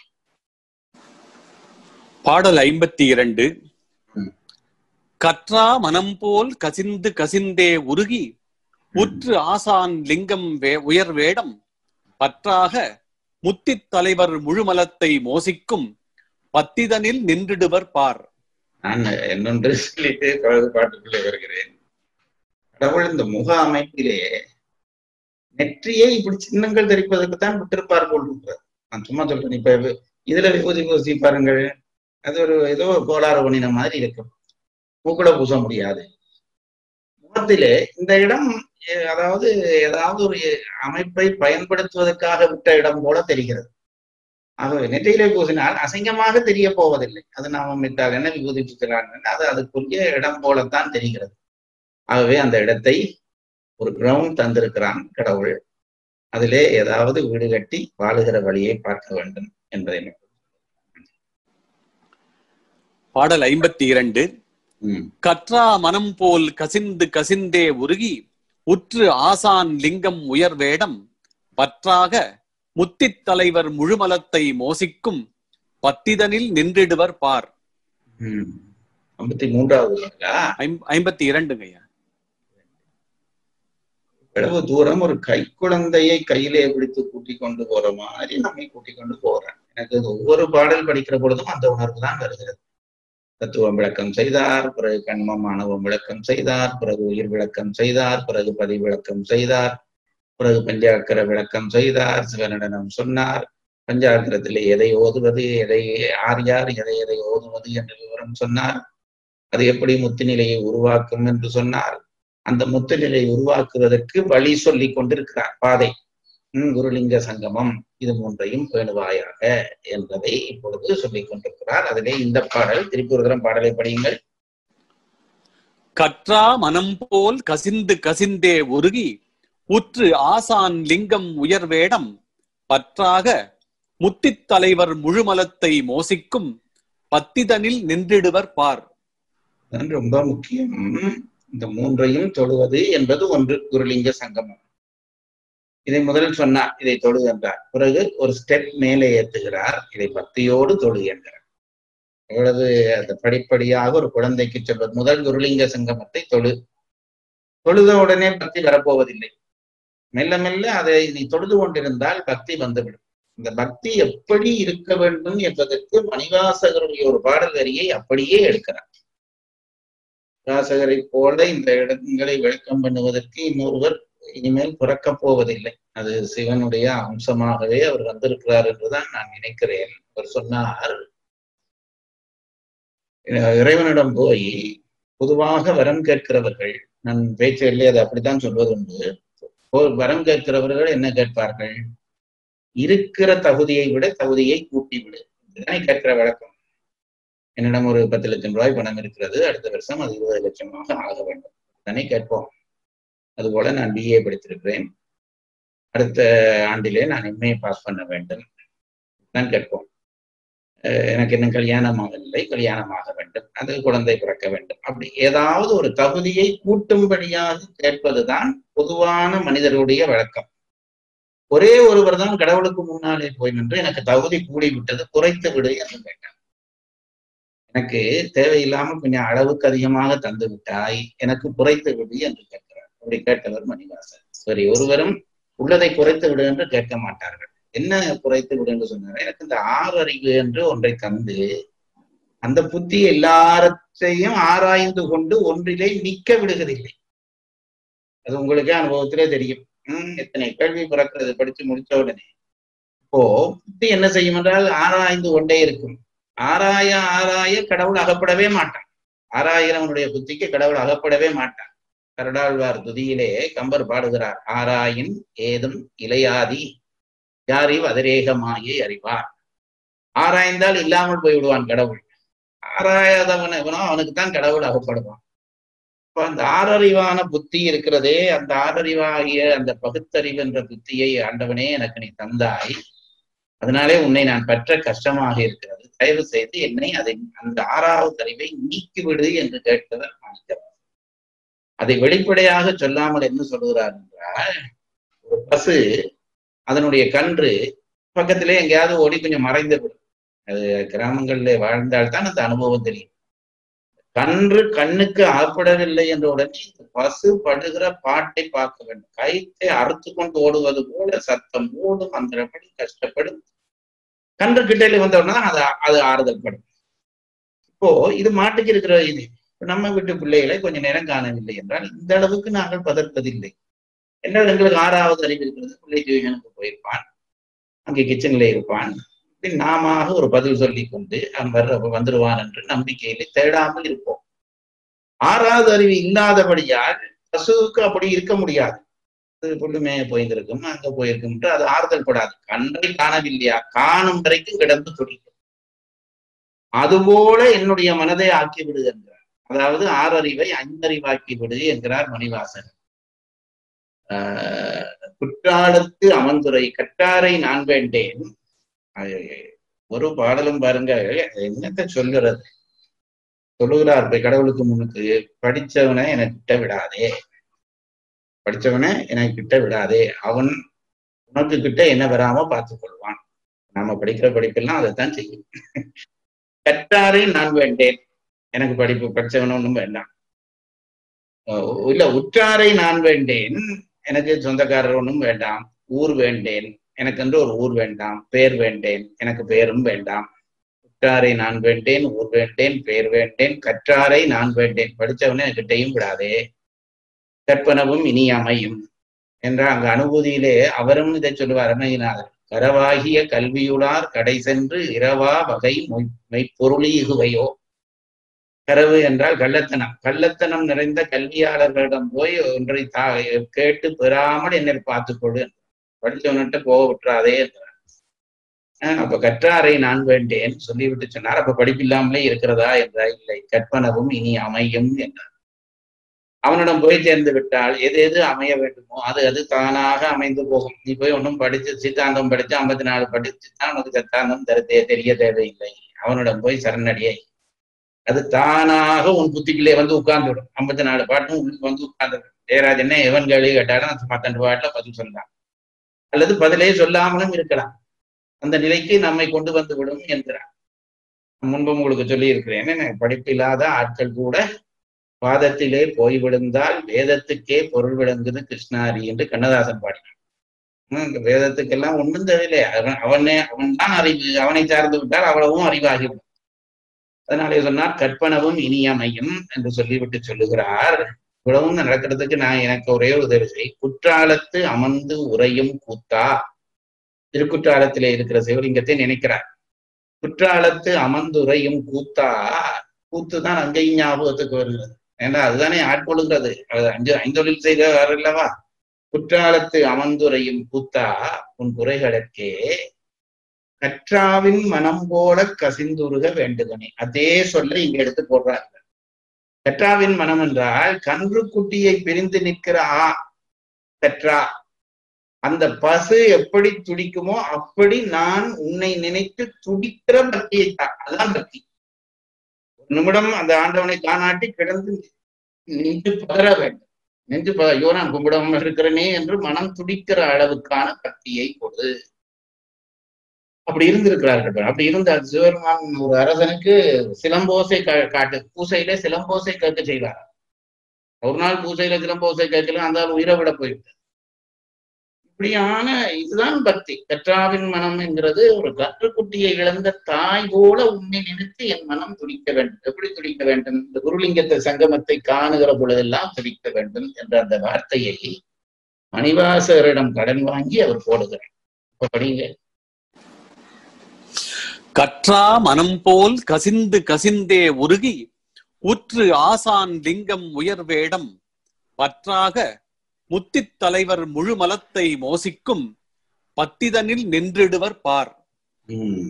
பாடல் ஐம்பத்தி இரண்டு ம். கற்றா மனம் போல் கசிந்து கசிந்தே உருகி உற்று ஆசான் லிங்கம் வே உயர் வேடம் பற்றாக முத்தித் தலைவர் முழுமலத்தை மோசிக்கும் பத்திதனில் நின்றிடுவர் பார் நான் இன்னொன்று சொல்லிட்டு பிறகு பாட்டுக்குள்ளே வருகிறேன் கடவுள் இந்த முக அமைப்பிலே நெற்றியை இப்படி சின்னங்கள் தெரிப்பதற்கு தான் விட்டிருப்பார் போல் இருக்கிறார் நான் சும்மா சொல்றேன் இப்ப இதுல விபூதி பூசி பாருங்கள் அது ஒரு ஏதோ ஒரு கோளாறு பண்ணின மாதிரி இருக்கும் மூக்குல பூச முடியாது முகத்திலே இந்த இடம் எ- அதாவது ஏதாவது ஒரு அமைப்பை பயன்படுத்துவதற்காக விட்ட இடம் போல தெரிகிறது ஆகவே நெற்றியிலே பூசினால் அசிங்கமாக தெரிய போவதில்லை அது நாம விட்டால் என்ன விபூதி பூசலாம் அது அதுக்குரிய இடம் போலத்தான் தெரிகிறது ஆகவே அந்த இடத்தை ஒரு கிரவுண்ட் தந்திருக்கிறான் கடவுள் அதிலே ஏதாவது வீடு கட்டி வாழுகிற வழியை பார்க்க வேண்டும் என்பதை மட்டும். பாடல் ஐம்பத்தி இரண்டு ம் கற்றா மனம் போல் கசிந்து கசிந்தே உருகி உற்று ஆசான் லிங்கம் உயர் வேடம் பற்றாக முத்தித் தலைவர் முழுமலத்தை மோசிக்கும் பத்திதனில் நின்றிடுவர் பார் ம் ஐம்பத்தி மூன்றாவது பாடலா? ஐம்- ஐம்பத்தி இரண்டுங்க ஐயா எவ்வளவு தூரம் ஒரு கை குழந்தையை கையிலே பிடித்து கூட்டி கொண்டு போற மாதிரி நம்மை கூட்டி கொண்டு போறான் எனக்கு இது ஒவ்வொரு பாடல் படிக்கிற பொழுதும் அந்த உணர்வு தான் வருகிறது தத்துவம் விளக்கம் செய்தார் பிறகு கண்மம் ஆணவம் விளக்கம் செய்தார் பிறகு உயிர் விளக்கம் செய்தார் பிறகு பதி விளக்கம் செய்தார் பிறகு பஞ்சாக்கர விளக்கம் செய்தார் சிவநடனம் சொன்னார் பஞ்சாக்கரத்திலே எதை ஓதுவது எதை யார் யார் எதை எதை ஓதுவது என்று விவரம் சொன்னார் அது எப்படி முத்துநிலையை உருவாக்கும் என்று சொன்னார் அந்த முத்துநிலை உருவாக்குவதற்கு வழி சொல்லி கொண்டிருக்கிறார் பாதை உம் குருலிங்க சங்கமம் இது மூன்றையும் பேணுவாயாக என்பதை இப்பொழுது சொல்லிக் கொண்டிருக்கிறார் அதிலே இந்த பாடல் திருப்பி ஒரு தரம் பாடலை படியுங்கள் கற்றா மனம் போல் கசிந்து கசிந்தே உருகி உற்று ஆசான் லிங்கம் உயர் வேடம் பற்றாக முத்தித் தலைவர் முழுமலத்தை மோசிக்கும் பத்திதனில் நின்றிடுவர் பார் அதுதான் ரொம்ப முக்கியம் இந்த மூன்றையும் தொழுவது என்பது ஒன்று குருலிங்க சங்கமம் இதை முதலில் சொன்னார் இதை தொழு என்றார் பிறகு ஒரு ஸ்டெப் மேலே ஏத்துகிறார் இதை பக்தியோடு தொழு என்கிறார் எவ்வளவு அந்த படிப்படியாக ஒரு குழந்தைக்கு சொல்வது முதல் குருலிங்க சங்கமத்தை தொழு தொழுத உடனே பக்தி வரப்போவதில்லை மெல்ல மெல்ல அதை நீ தொழுது கொண்டிருந்தால் பக்தி வந்துவிடும் இந்த பக்தி எப்படி இருக்க வேண்டும் என்பதற்கு மணிவாசகருடைய ஒரு பாடல் வரியை அப்படியே எடுக்கிறார் வாசகரை போல இந்த இடங்களை விளக்கம் பண்ணுவதற்கு இன்னொருவர் இனிமேல் பிறக்கப் போவதில்லை அது சிவனுடைய அம்சமாகவே அவர் வந்திருக்கிறார் என்றுதான் நான் நினைக்கிறேன் அவர் சொன்னார் இறைவனிடம் போய் பொதுவாக வரம் கேட்கிறவர்கள் நான் பேச்சிலே அது அப்படித்தான் சொல்வதுண்டு வரம் கேட்கிறவர்கள் என்ன கேட்பார்கள் இருக்கிற தகுதியை விட தகுதியை கூட்டி விடு இதுதான் கேட்கிற வழக்கம் என்னிடம் ஒரு பத்து லட்சம் ரூபாய் பணம் இருக்கிறது அடுத்த வருஷம் அது இருபது லட்சமாக ஆக வேண்டும் தானே கேட்போம் அதுபோல நான் பிஏ படித்திருக்கிறேன் அடுத்த ஆண்டிலே நான் எம்ஏ பாஸ் பண்ண வேண்டும் தான் கேட்போம் எனக்கு இன்னும் கல்யாணம் ஆகவில்லை கல்யாணமாக வேண்டும் அது குழந்தை பிறக்க வேண்டும் அப்படி ஏதாவது ஒரு தகுதியை கூட்டும்படியாக கேட்பதுதான் பொதுவான மனிதருடைய வழக்கம் ஒரே ஒருவர் தான் கடவுளுக்கு முன்னாலே போய் நின்று எனக்கு தகுதி கூடி விட்டது குறைத்து விடு என்று கேட்டார் எனக்கு தேவையில்லாம கொஞ்சம் அளவுக்கு அதிகமாக தந்து விட்டாய் எனக்கு குறைத்து விடு என்று கேட்கிறார் அப்படி கேட்டவர் மணிவாசன் சரி ஒருவரும் உள்ளதை குறைத்து விடு என்று கேட்க மாட்டார்கள் என்ன குறைத்து விடு என்று சொன்னார் எனக்கு இந்த ஆறறிவு என்று ஒன்றை தந்து அந்த புத்தி எல்லாரத்தையும் ஆராய்ந்து கொண்டு ஒன்றிலே நிக்க விடுவதில்லை அது உங்களுக்கே அனுபவத்திலே தெரியும் உம் எத்தனை கேள்வி பிறக்கிறது படிச்சு முடிச்ச உடனே இப்போ புத்தி என்ன செய்யும் என்றால் ஆராய்ந்து கொண்டே இருக்கும் ஆராய ஆராய கடவுள் அகப்படவே மாட்டான் ஆராயிரவனுடைய புத்திக்கு கடவுள் அகப்படவே மாட்டான் கரடாழ்வார் துதியிலே கம்பர் பாடுகிறார் ஆராயின் ஏதும் இலையாதி யாரிவ் அதிரேகமாயை அறிவார் ஆராய்ந்தால் இல்லாமல் போய் விடுவான் கடவுள் ஆராயாதவன் எவனோ அவனுக்கு தான் கடவுள் அகப்படுவான் இப்ப அந்த ஆறறிவான புத்தி இருக்கிறதே அந்த ஆறறிவாகிய அந்த பகுத்தறிவு என்ற புத்தியை ஆண்டவனே எனக்கு நீ தந்தாய் அதனாலே உன்னை நான் பற்ற கஷ்டமாக இருக்கிறது தயவு செய்து என்னை அதை அந்த ஆறாவது அறிவை நீக்கிவிடு என்று கேட்டவர் மாணிக்கவாசன் அதை வெளிப்படையாக சொல்லாமல் என்ன சொல்லுகிறார் என்றால் ஒரு பசு அதனுடைய கன்று பக்கத்திலே எங்கேயாவது ஓடி கொஞ்சம் மறைந்து விடும் அது கிராமங்களிலே வாழ்ந்தால்தான் அந்த அனுபவம் தெரியும் கன்று கண்ணுக்கு ஆப்படவில்லை என்ற உடனே இந்த பசு படுகிற பாட்டை பார்க்க வேண்டும் கைத்தை அறுத்து கொண்டு ஓடுவது போல சத்தம் ஓடும் அந்தபடி கஷ்டப்படும் கன்று கிட்டையில வந்தோடனே அது அது ஆறுதல் படும் இப்போ இது மாட்டுக்கு இருக்கிற இது நம்ம வீட்டு பிள்ளைகளை கொஞ்ச நேரம் காணவில்லை என்றால் இந்த அளவுக்கு நாங்கள் பதற்பதில்லை என்றால் எங்களுக்கு ஆறாவது அறிவு இருக்கிறது பிள்ளை டியூஷனுக்கு போயிருப்பான் அங்கே கிச்சன்ல இருப்பான் நாம ஒரு பதில் சொல்லி கொண்டு அவன் வர்ற வந்துருவான் என்று நம்பிக்கையில தேடாமல் இருப்போம் ஆறாவது அறிவு இல்லாதபடியால் பசுவுக்கு அப்படி இருக்க முடியாது புல்லுமே போயிருக்கும் அங்க போயிருக்கும் அது ஆறுதல் படாது கன்றை காணவில்லையா காணும் வரைக்கும் கிடந்து துடிக்கும் அதுபோல என்னுடைய மனதை ஆக்கி விடு என்கிறார் அதாவது ஆறறிவை ஐந்தறிவாக்கி விடு என்கிறார் மணிவாசன் ஆஹ் குற்றாலத்து அமர்ந்துரை கட்டாரை நான் வேண்டேன் ஒரு பாடலும் பாருங்க என்னத்த சொல்லுறது சொல்லுகிறார் போய் கடவுளுக்கு முன்னுக்கு படிச்சவனை எனக்கிட்ட விடாதே படிச்சவனை எனக்கு கிட்ட விடாதே அவன் உனக்கு கிட்ட என்ன வராம பார்த்துக் கொள்வான் நாம படிக்கிற படிப்பெல்லாம் அதைத்தான் செய்யும் கற்றாரை நான் வேண்டேன் எனக்கு படிப்பு படிச்சவன ஒண்ணும் வேண்டாம் இல்ல உற்றாரை நான் வேண்டேன் எனக்கு சொந்தக்காரர் ஒன்றும் வேண்டாம் ஊர் வேண்டேன் எனக்கு என்று ஒரு ஊர் வேண்டாம் பேர் வேண்டேன் எனக்கு பேரும் வேண்டாம் உற்றாரை நான் வேண்டேன் ஊர் வேண்டேன் பேர் வேண்டேன் கற்றாரை நான் வேண்டேன் படிச்சவனே கிட்டையும் விடாதே கற்பனவும் இனி அமையும் என்ற அங்க அனுபூதியிலே அவரும் இதை சொல்லுவார் அருணகிநாதர் கரவாகிய கல்வியுளார் கடை சென்று இரவா வகை மொய் மெய்ப்பொருளீகுவையோ கரவு என்றால் கள்ளத்தனம் கள்ளத்தனம் நிறைந்த கல்வியாளர்களிடம் போய் ஒன்றை தா கேட்டு பெறாமல் என்னை பார்த்துக்கொள்ளு படித்தவன்கிட்ட போக விட்டுறாதே என்றார் அப்ப கற்றாரை நான் வேண்டேன் சொல்லிவிட்டு சொன்னார் அப்ப படிப்பில்லாமலே இருக்கிறதா என்றா இல்லை கற்பனவும் இனி அமையும் என்றார் அவனிடம் போய் சேர்ந்து விட்டால் எது எது அமைய வேண்டுமோ அது அது தானாக அமைந்து போகும் நீ போய் ஒன்றும் படிச்சு சித்தாந்தம் படிச்சு ஐம்பத்தி நாலு படிச்சு தான் உனக்கு சித்தாந்தம் தெரிய தெரிய தேவையில்லை அவனிடம் போய் சரணடியை அது தானாக உன் புத்திக்குள்ளே வந்து உட்கார்ந்து விடும் ஐம்பத்தி நாலு பாட்டும் உள்ளுக்கு வந்து உட்கார்ந்து விடும் ஜெயராஜனே எவன் கேள்வி கேட்டாலும் பத்தெண்டு பாட்டுல பதில் சொல்லலாம் அல்லது பதிலே சொல்லாமலும் இருக்கலாம் அந்த நிலைக்கு நம்மை கொண்டு வந்து விடும் என்கிறார் முன்பு உங்களுக்கு சொல்லி இருக்கிறேன் படிப்பு இல்லாத ஆட்கள் கூட வாதத்திலே போய் விழுந்தால் வேதத்துக்கே பொருள் விளங்குது கிருஷ்ணாரி என்று கண்ணதாசன் பாடினான் இந்த வேதத்துக்கெல்லாம் ஒன்றும் தெரியல அவன் அவனே அவன் தான் அறிவு அவனை சார்ந்து விட்டால் அவ்வளவும் அறிவாகிவிடும் அதனாலே சொன்னார் கற்பனவும் இனியமையும் என்று சொல்லிவிட்டு சொல்லுகிறார் இவ்வளவும் நடக்கிறதுக்கு நான் எனக்கு ஒரே ஒரு தெரிசை குற்றாலத்து அமர்ந்து உரையும் கூத்தா திருக்குற்றாலத்திலே இருக்கிற சிவலிங்கத்தை நினைக்கிறார் குற்றாலத்து அமர்ந்துரையும் கூத்தா கூத்து தான் அங்கேயும் ஞாபகத்துக்கு வருகிறது ஏன்னா அதுதானே ஆட்கொள்கிறது அது அஞ்சு ஐந்தொழில் செய்கிறார் அல்லவா குற்றாலத்து அமர்ந்துரையும் கூத்தா உன் குறைகளுக்கே கற்றாவின் மனம் போல கசிந்துருக வேண்டுதனே அதே சொல்ல இங்க எடுத்து போடுறாங்க கற்றாவின் மனம் என்றால் கன்று குட்டியை பிரிந்து நிற்கிற ஆ கற்றா அந்த பசு எப்படி துடிக்குமோ அப்படி நான் உன்னை நினைத்து துடிக்கிற பக்தியை தான் அதான் பக்தி ஒரு நிமிடம் அந்த ஆண்டவனை காணாட்டி கிடந்து நின்று பதற வேண்டும் நின்று ப- ஐயோ நான் கும்பிடாம இருக்கிறேனே என்று மனம் துடிக்கிற அளவுக்கான பக்தியை கொடு அப்படி இருந்திருக்கிறார்கள் அப்படி இருந்த சிவபெருமான் ஒரு அரசனுக்கு சிலம்போசை கா- காட்டு பூசையில சிலம்போசை கேட்க செய்வார் ஒரு நாள் பூசையில சிலம்போசை கேட்கல அந்த ஆள் உயிரை விட போயிட்டு இப்படியான இதுதான் பக்தி கற்றாவின் மனம் என்கிறது ஒரு கற்றுக்குட்டியை இழந்த தாய் போல உன்னை நினைத்து என் மனம் துடிக்க வேண்டும் எப்படி துடிக்க வேண்டும் இந்த குருலிங்கத்தை சங்கமத்தை காணுகிற பொழுதெல்லாம் துடிக்க வேண்டும் என்ற அந்த வார்த்தையை மணிவாசகரிடம் கடன் வாங்கி அவர் போடுகிறார் இப்ப படிங்க கற்றா மனம் போல் கசிந்து கசிந்தே உருகி உற்று ஆசான் லிங்கம் உயர்வேடம் பற்றாக முத்தித் தலைவர் முழு மலத்தை மோசிக்கும் பத்திதனில் நின்றிடுவர் பார் உம்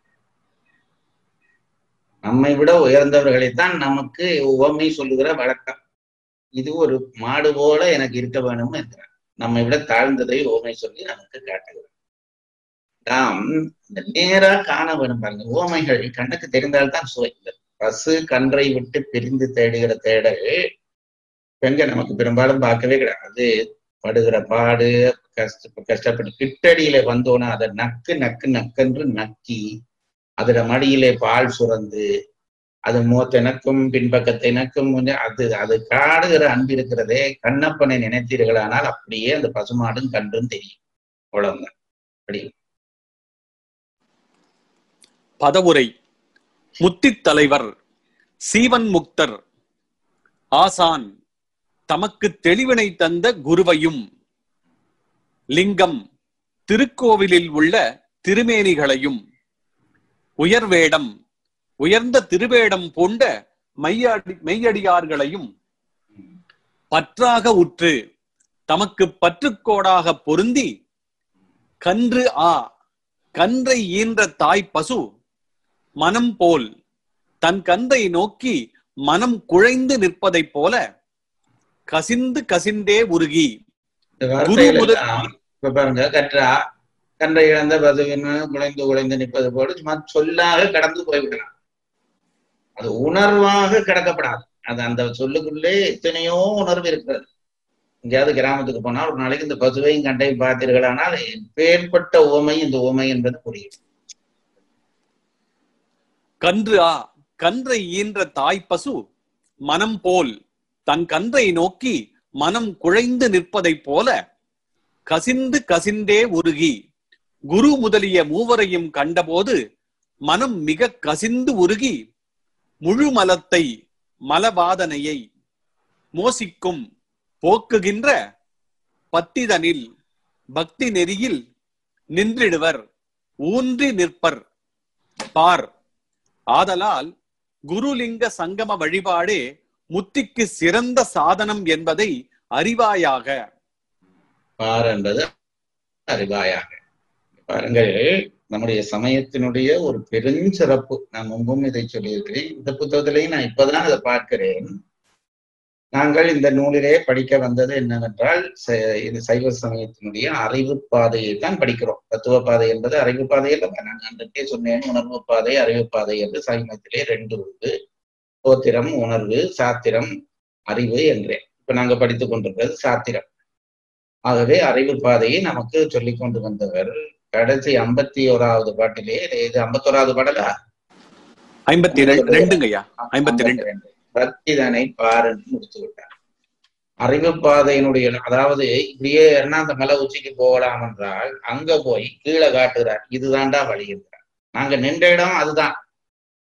நம்மை விட உயர்ந்தவர்களைத்தான் நமக்கு உவமை சொல்லுகிற வழக்கம் இது ஒரு மாடு போல எனக்கு இருக்க வேணும் என்கிறார் நம்மை விட தாழ்ந்ததை உவமை சொல்லி நமக்கு காட்டுகிறார் நாம் இந்த நேரா காண வேணும் பாருங்க உவமைகள் கண்ணுக்கு தெரிந்தால்தான் சுவை இந்த பசு கன்றை விட்டு பிரிந்து தேடுகிற தேடல் பெண்கள் நமக்கு பெரும்பாலும் பார்க்கவே கிடையாது படுகிற பாடு கஷ்ட கஷ்டப்பட்டு கிட்டடியில வந்தோன்னா அதை நக்கு நக்கு நக்கென்று நக்கி அதுல மடியிலே பால் சுரந்து அது மூத்தெனக்கும் பின்பக்கத்தினக்கும் கொஞ்சம் அது அது காடுகிற அன்பு இருக்கிறதே கண்ணப்பனை நினைத்தீர்களானால் அப்படியே அந்த பசுமாடும் கன்றும் தெரியும் அவ்வளவுதான் அப்படி பதவுரை முத்தித் தலைவர் சீவன் முக்தர் ஆசான் தமக்கு தெளிவினை தந்த குருவையும் லிங்கம் திருக்கோவிலில் உள்ள திருமேனிகளையும் உயர்வேடம் உயர்ந்த திருவேடம் பூண்ட மையடி மெய்யடியார்களையும் பற்றாக உற்று தமக்கு பற்றுக்கோடாக பொருந்தி கன்று ஆ கன்றை ஈன்ற தாய் பசு மனம் போல் தன் கன்றை நோக்கி மனம் குழைந்து நிற்பதைப் போல கசிந்து கசிந்தே உருகி இந்த குரு வார்த்தைகள் முதல் எல்லாம் இப்ப பாருங்க கற்றா கன்றை இழந்த பசுவின்னு குலைந்து குலைந்து நிற்பது போல சும்மா சொல்லாக கடந்து போய்விடலாம் அது உணர்வாக கிடக்கப்படாது அது அந்த சொல்லுக்குள்ளே எத்தனையோ உணர்வு இருக்கிறது எங்கேயாவது கிராமத்துக்கு போனா ஒரு நாளைக்கு இந்த பசுவையும் கண்டையும் பார்த்தீர்களானால் பேர்பட்ட உவமை இந்த உவமை என்பது புரியும் கன்று ஆ கன்றை ஈன்ற தாய் பசு மனம் போல் தன் கன்றை நோக்கி மனம் குழைந்து நிற்பதைப் போல கசிந்து கசிந்தே உருகி குரு முதலிய மூவரையும் கண்டபோது மனம் மிக கசிந்து உருகி முழு மலத்தை மலவாதனையை மோசிக்கும் போக்குகின்ற பத்திதனில் பக்தி நெறியில் நின்றிடுவர் ஊன்றி நிற்பர் பார் ஆதலால் குருலிங்க சங்கம வழிபாடே முத்திக்கு சிறந்த சாதனம் என்பதை அறிவாயாக பார் என்பது அறிவாயாக பாருங்கள் நம்முடைய சமயத்தினுடைய ஒரு பெருஞ்சிறப்பு நான் முன்பும் இதை சொல்லியிருக்கிறேன் இந்த புத்தகத்திலேயும் நான் இப்பதான் அதை பார்க்கிறேன் நாங்கள் இந்த நூலிலே படிக்க வந்தது என்னவென்றால் ச- இது சைவ சமயத்தினுடைய அறிவு பாதையை தான் படிக்கிறோம் தத்துவ பாதை என்பது அறிவு பாதை அல்ல நான் அன்றைக்கே சொன்னேன் உணர்வு பாதை அறிவு பாதை என்று சைவத்திலே ரெண்டு உண்டு சோத்திரம் உணர்வு சாத்திரம் அறிவு என்றேன் இப்ப நாங்க படித்துக் கொண்டிருக்கிறது சாத்திரம் ஆகவே அறிவு பாதையை நமக்கு சொல்லிக் கொண்டு வந்தவர் கடைசி ஐம்பத்தி ஓராவது பாட்டிலே இது ஐம்பத்தோராவது பாடலா ஐம்பத்தி ரெண்டு ரெண்டுங்கய்யா ஐம்பத்தி ரெண்டு பக்திதனை பாருன்னு முடித்து விட்டார் அறிவு பாதையினுடைய அதாவது இப்படியே அந்த மலை உச்சிக்கு போகலாம் என்றால் அங்க போய் கீழே காட்டுகிறார் இதுதான்டா வழி என்றார் நாங்க நின்ற இடம் அதுதான்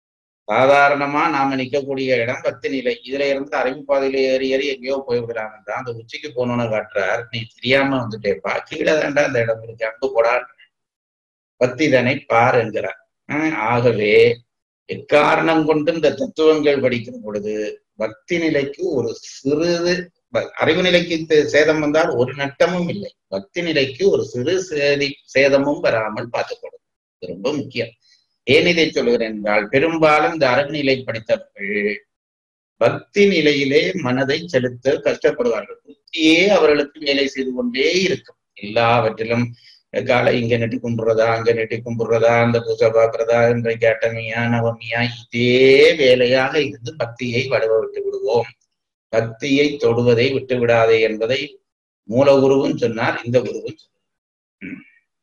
சாதாரணமா நாம நிக்கக்கூடிய இடம் பக்தி நிலை இதுல இருந்து அறிவு பாதையில ஏறி ஏறி எங்கேயோ போய் விடலாம்ன்றா அந்த உச்சிக்கு போனோன்னு காட்டுறார் நீ தெரியாம வந்துட்டேப்பா கீழே தாண்டா அந்த இடம் இருக்கு அங்க போடா பக்தி தனை பார் என்கிறார் ஆஹ் ஆகவே எக்காரணம் கொண்டு இந்த தத்துவங்கள் படிக்கிற பொழுது பக்தி நிலைக்கு ஒரு சிறிது ப- அறிவு நிலைக்கு த- சேதம் வந்தால் ஒரு நட்டமும் இல்லை பக்தி நிலைக்கு ஒரு சிறு சேதி சேதமும் வராமல் பார்த்துக்கொள்ளும் இது ரொம்ப முக்கியம் ஏன் இதை சொல்கிறேன் என்றால் பெரும்பாலும் இந்த அறிவு நிலை படித்தவர்கள் பக்தி நிலையிலே மனதை செலுத்த கஷ்டப்படுவார்கள் புத்தியே அவர்களுக்கு வேலை செய்து கொண்டே இருக்கும் எல்லாவற்றிலும் காலை இங்க நெட்டி கும்பிடுறதா அங்க நெட்டி கும்பிடுறதா அந்த பூஜை பார்க்கறதா இன்றைக்கு அட்டமியா நவமியா இதே வேலையாக இருந்து பக்தியை வலுவ விட்டு விடுவோம் பக்தியை தொடுவதை விட்டு விடாதே என்பதை மூல குருவும் சொன்னார் இந்த குருவும் சொன்னார்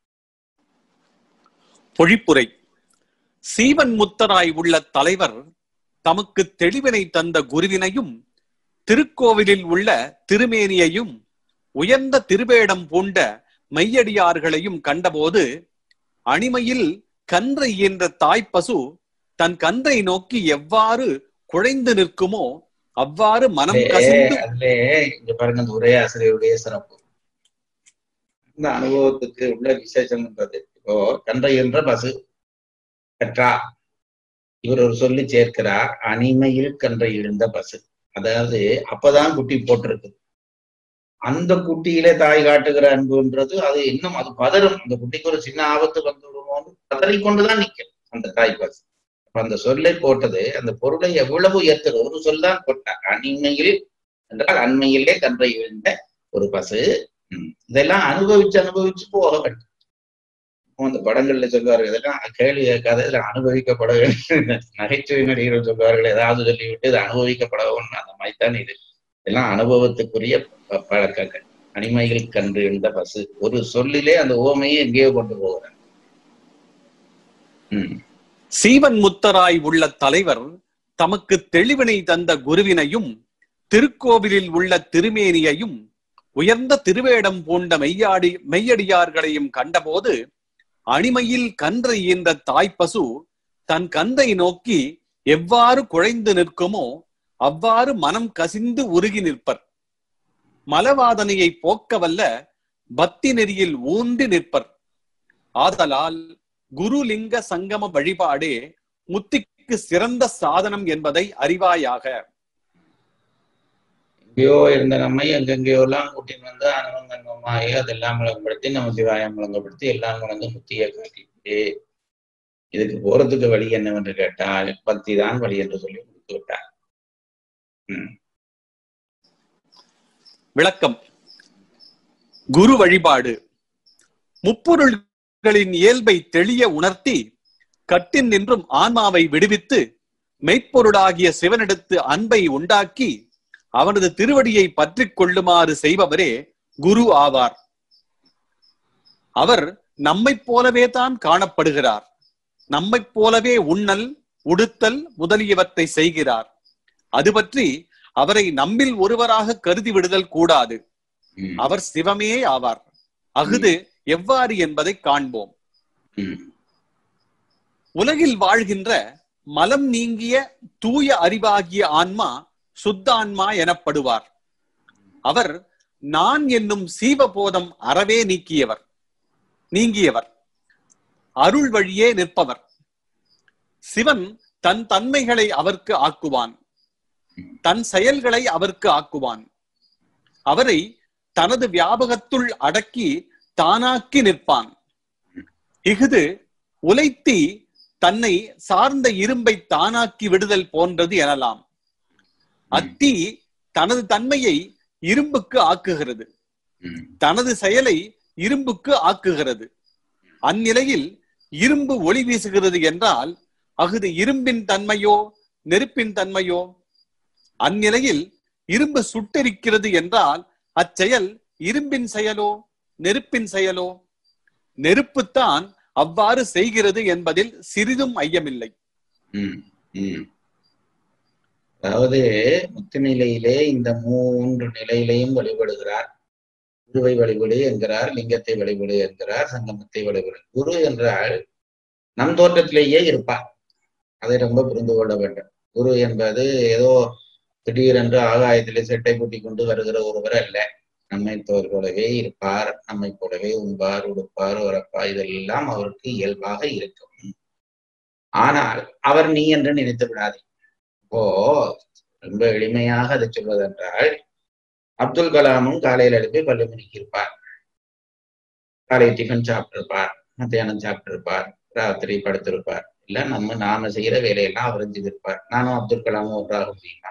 பொழிப்புரை சீவன் முத்தராய் உள்ள தலைவர் தமக்கு தெளிவினை தந்த குருவினையும் திருக்கோவிலில் உள்ள திருமேனியையும் உயர்ந்த திருவேடம் பூண்ட மெய்யடியார்களையும் கண்டபோது அணிமையில் கன்றை என்ற தாய்ப்பசு தன் கன்றை நோக்கி எவ்வாறு குழைந்து நிற்குமோ அவ்வாறு மனம் கசிந்து அதிலே இங்க பாருங்க இந்த உரை ஆசிரியருடைய சிறப்பு இந்த அனுபவத்துக்கு உள்ள விசேஷம்ன்றது இப்போ கன்றை என்ற பசு பெற்றா இவர் ஒரு சொல்லி சேர்க்கிறார் அனிமையில் கன்றை எழுந்த பசு அதாவது அப்பதான் குட்டி போட்டிருக்கு அந்த குட்டியிலே தாய் காட்டுகிற அன்புன்றது அது இன்னும் அது பதறும் அந்த குட்டிக்கு ஒரு சின்ன ஆபத்து வந்து விடுமோன்னு பதறிக்கொண்டுதான் நிற்கும் அந்த தாய் பசு அப்ப அந்த சொல்லை போட்டது அந்த பொருளை எவ்வளவு உயர்த்தது ஒரு சொல்தான் போட்டார் அனிமையில் என்றால் அண்மையிலே கன்றை விழுந்த ஒரு பசு ம். இதெல்லாம் அனுபவிச்சு அனுபவிச்சு போக வேண்டும் இப்போ அந்த படங்கள்ல சொல்லுவார்கள் இதெல்லாம் கேள்வி கேட்காத இதுல அனுபவிக்கப்பட வேண்டும் நகைச்சுவை நடிகர்கள் சொல்வார்கள் ஏதாவது சொல்லிவிட்டு இது அனுபவிக்கப்பட வேண்டும் அந்த மாதிரி தான் இது இதெல்லாம் அனுபவத்துக்குரிய ப- பழக்கங்கள் அனிமையில் கன்று எழுந்த பசு ஒரு சொல்லிலே அந்த ஓமையை எங்கேயோ கொண்டு போகிறார் ம் சீவன் முத்தராய் உள்ள தலைவர் தமக்கு தெளிவினை தந்த குருவினையும் திருக்கோவிலில் உள்ள திருமேனியையும் உயர்ந்த திருவேடம் பூண்ட மெய்யாடி மெய்யடியார்களையும் கண்டபோது அணிமையில் கன்றை ஈன்ற தாய்ப்பசு தன் கந்தை நோக்கி எவ்வாறு குழைந்து நிற்குமோ அவ்வாறு மனம் கசிந்து உருகி நிற்பர் மலவாதனையை போக்கவல்ல பக்தி நெறியில் ஊன்றி நிற்பர் ஆதலால் குருலிங்க சங்கம வழிபாடே முத்திக்கு சிறந்த சாதனம் என்பதை அறிவாயாக எங்கேயோ இருந்த நம்மை எங்கெங்கேயோ எல்லாம் கூட்டின்னு வந்து அனுபவங்கன்மமாகி அதெல்லாம் முழங்கப்படுத்தி நம்ம சிவாயம் முழங்கப்படுத்தி எல்லாம் முழங்க முத்தியை காட்டிட்டு இதுக்கு போறதுக்கு வழி என்னவென்று கேட்டால் பக்தி தான் வழி என்று சொல்லி முடித்து விட்டார் ம் விளக்கம் குரு வழிபாடு முப்பொருள்களின் இயல்பை தெளிய உணர்த்தி கட்டின் நின்றும் ஆன்மாவை விடுவித்து மெய்ப்பொருளாகிய சிவனிடத்து அன்பை உண்டாக்கி அவனது திருவடியை பற்றிக் கொள்ளுமாறு செய்பவரே குரு ஆவார் அவர் நம்மைப் போலவே தான் காணப்படுகிறார் நம்மைப் போலவே உண்ணல் உடுத்தல் முதலியவற்றை செய்கிறார் அது பற்றி அவரை நம்மில் ஒருவராக கருதி விடுதல் கூடாது ம், அவர் சிவமே ஆவார் அஃது எவ்வாறு என்பதை காண்போம் ம், உலகில் வாழ்கின்ற மலம் நீங்கிய தூய அறிவாகிய ஆன்மா சுத்தான்மா எனப்படுவார் அவர் நான் என்னும் சீவபோதம் அறவே நீக்கியவர் நீங்கியவர் அருள் வழியே நிற்பவர் சிவன் தன் தன்மைகளை அவர்க்கு ஆக்குவான் தன் செயல்களை அவர்க்கு ஆக்குவான் அவரை தனது வியாபகத்துள் அடக்கி தானாக்கி நிற்பான் இஃது உலைத்தி தன்னை சார்ந்த இரும்பை தானாக்கி விடுதல் போன்றது எனலாம் அத்தி தனது தன்மையை இரும்புக்கு ஆக்குகிறது ம், தனது செயலை இரும்புக்கு ஆக்குகிறது அந்நிலையில் இரும்பு ஒளி வீசுகிறது என்றால் அஃது இரும்பின் தன்மையோ நெருப்பின் தன்மையோ அந்நிலையில் இரும்பு சுட்டெரிக்கிறது என்றால் அச்செயல் இரும்பின் செயலோ நெருப்பின் செயலோ நெருப்புத்தான் அவ்வாறு செய்கிறது என்பதில் சிறிதும் ஐயமில்லை ம், ம். அதாவது முத்து நிலையிலே இந்த மூன்று நிலையிலையும் வழிபடுகிறார் குருவை வழிபடு என்கிறார் லிங்கத்தை வழிபடு என்கிறார் சங்கமத்தை வழிபடு குரு என்றால் நம் தோற்றத்திலேயே இருப்பார் அதை ரொம்ப புரிந்து கொள்ள வேண்டும் குரு என்பது ஏதோ திடீரென்று ஆகாயத்திலே செட்டை பூட்டி கொண்டு வருகிற ஒருவர் அல்ல நம்மை போலவே இருப்பார் நம்மை போலவே உண்பார் உடுப்பார் உறப்பார் இதெல்லாம் அவருக்கு இயல்பாக இருக்கும் ஆனால் அவர் நீ என்று நினைத்து விடாதே இப்போ ரொம்ப எளிமையாக அதை சொல்வதென்றால் அப்துல் கலாமும் காலையில் எழுப்பி பல்லு மணிக்கு இருப்பார் காலை டிஃபன் சாப்பிட்டிருப்பார் மத்தியானம் சாப்பிட்டிருப்பார் ராத்திரி படுத்திருப்பார் இல்ல நம்ம நாம செய்யற வேலையெல்லாம் அவர் செஞ்சிருப்பார் நானும் அப்துல் கலாமும் ஒன்றாக முடியுமா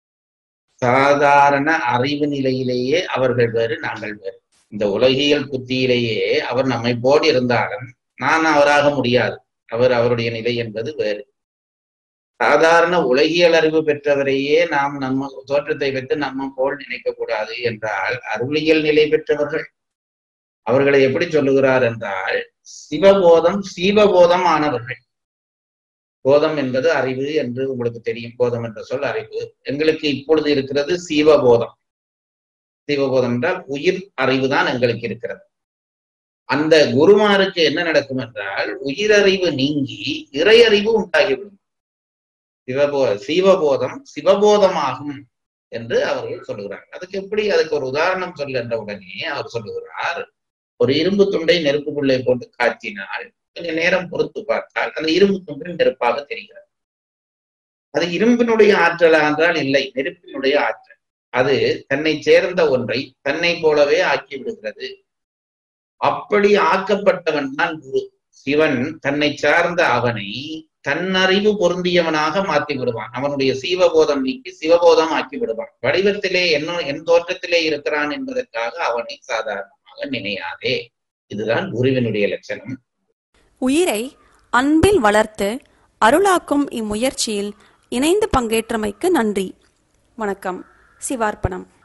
சாதாரண அறிவு நிலையிலேயே அவர்கள் வேறு நாங்கள் வேறு இந்த உலகியல் புத்தியிலேயே அவர் நம்மை போல் இருந்தாலும் நான் அவராக முடியாது அவர் அவருடைய நிலை என்பது வேறு சாதாரண உலகியல் அறிவு பெற்றவரையே நாம் நம்ம தோற்றத்தை வைத்து நம்ம போல் நினைக்க கூடாது என்றால் அருளியல் நிலை பெற்றவர்கள் அவர்களை எப்படி சொல்லுகிறார் என்றால் சிவபோதம் சீவபோதம் ஆனவர்கள் போதம் என்பது அறிவு என்று உங்களுக்கு தெரியும் போதம் என்ற சொல் அறிவு எங்களுக்கு இப்பொழுது இருக்கிறது சீவபோதம் சீவபோதம் என்றால் உயிர் அறிவு தான் எங்களுக்கு இருக்கிறது அந்த குருமாருக்கு என்ன நடக்கும் என்றால் உயிரறிவு நீங்கி இறையறிவு உண்டாகிவிடும் சிவபோ சிவபோதம் சிவபோதமாகும் என்று அவர்கள் சொல்லுகிறார் அதுக்கு எப்படி அதுக்கு ஒரு உதாரணம் சொல்ல என்ற உடனே அவர் சொல்லுகிறார் ஒரு இரும்பு துண்டை நெருப்புக்குள்ளே போட்டு காய்ச்சினால் கொஞ்ச நேரம் பொறுத்து பார்த்தால் அந்த இரும்பு துண்டு நெருப்பாக தெரிகிறது அது இரும்பினுடைய ஆற்றலா என்றால் இல்லை நெருப்பினுடைய ஆற்றல் அது தன்னை சேர்ந்த ஒன்றை தன்னை போலவே ஆக்கி விடுகிறது அப்படி ஆக்கப்பட்டவன் தான் குரு சிவன் தன்னை சார்ந்த அவனை தன்னறிவு பொருந்தியவனாக மாற்றி விடுவான் அவனுடைய சீவபோதம் நீக்கி சிவபோதம் ஆக்கி விடுவான் வடிவத்திலே என்ன என் தோற்றத்திலே இருக்கிறான் என்பதற்காக அவனை சாதாரணமாக நினையாதே இதுதான் குருவினுடைய லட்சணம் உயிரை அன்பில் வளர்த்து அருளாக்கும் இம்முயற்சியில் இணைந்து பங்கேற்றமைக்கு நன்றி வணக்கம் சிவார்ப்பணம்